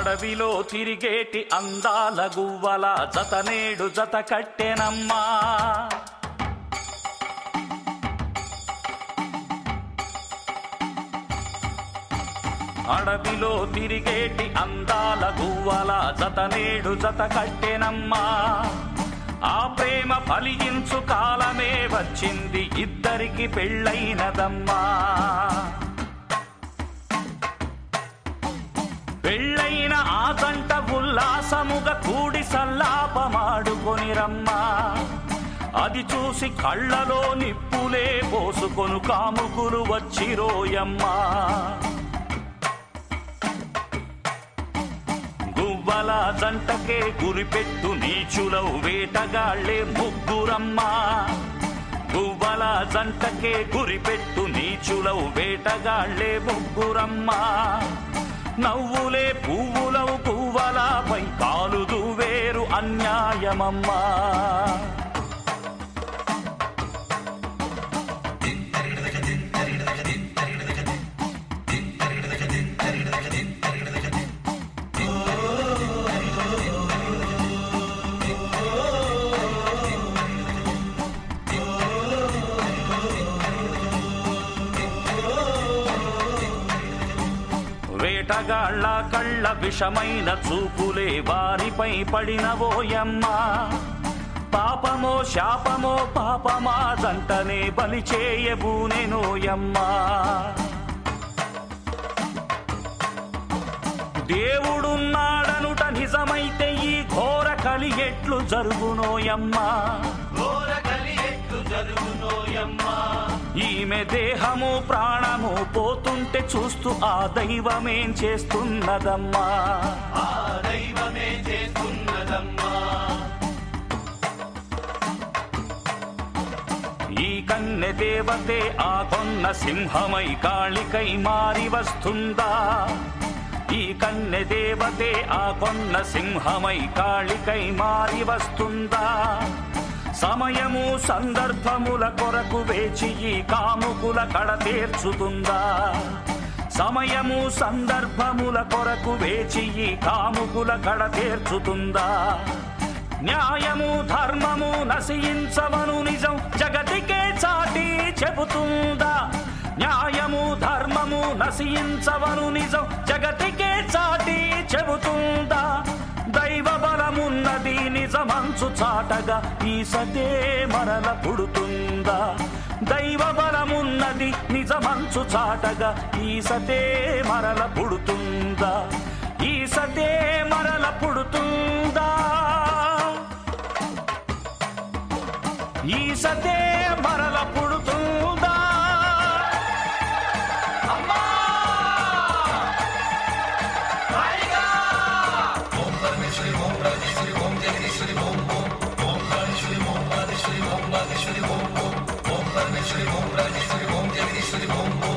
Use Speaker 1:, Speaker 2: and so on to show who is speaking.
Speaker 1: అడవిలో తిరిగేటి అందాల గువ్వల జతనేడు జత కట్టెనమ్మా అడవిలో తిరిగేటి అందాల గువ్వల జతనేడు జత కట్టెనమ్మా ఆ ప్రేమ ఫలించు కాలమే వచ్చింది ఇద్దరికి పెళ్ళైనదమ్మా పెళ్ళైన ఆ జంట ఉల్లాసముగా కూడి సల్లాపమాడుకొని రమ్మా అది చూసి కళ్ళలో నిప్పులే పోసుకొను కాముకులు వచ్చిరోయమ్మా గువ్వల జంటకే గురిపెట్టు నీచులవు వేటగాళ్లే ముగ్గురమ్మా గువ్వల జంటకే గురిపెట్టు నీచులవు వేటగాళ్లే ముగ్గురమ్మా నవ్వులే పువ్వులవు పువ్వలపై కాలుదు వేరు అన్యాయమమ్మా వేటగాళ్ళ కళ్ళ విషమైన చూపులే వారిపై పడినవోయమ్మా పాపమో శాపమో పాపమా దంటనే బలి చేయబూనెనోయమ్మా దేవుడున్నాడనుట నిజమైతే ఈ ఘోర కలి ఎట్లు జరుగునోయమ్మా ఘోర కలి ఎట్లు జరుగునోయమ్మా ఈమె దేహము ప్రాణము పోతుంటే చూస్తూ ఆ దైవమేం చేస్తున్నదమ్మా ఆ దైవమే చేస్తున్నదమ్మా ఈ కన్నె దేవతే ఆ కొన్న సింహమై కాళికై మారి వస్తుందా ఈ కన్నె దేవతే ఆ కొన్న సింహమై కాళికై మారి వస్తుందా సమయము సందర్భముల కొరకు వేచి ఈ కాముకుల కడ తీర్చుతుందా సమయము సందర్భముల కొరకు వేచి ఈ కాముకుల కడ తీర్చుతుందా న్యాయము ధర్మము నశించవను నిజం జగతికే చాటి చెబుతుందా న్యాయము ధర్మము నశించవను నిజం జగతికే చాటి చెబుతుందా దైవ బలమున్నది నిజమంచు చాటగా ఈ సతే మరల పుడుతుందా దైవ బలమున్నది నిజమంచు చాటగా ఈ సతే మరల పుడుతుందా ఈ సతే మరల పుడుతుందా ఈ సతే మరల పుడుతుందా అమ్మా
Speaker 2: ఓం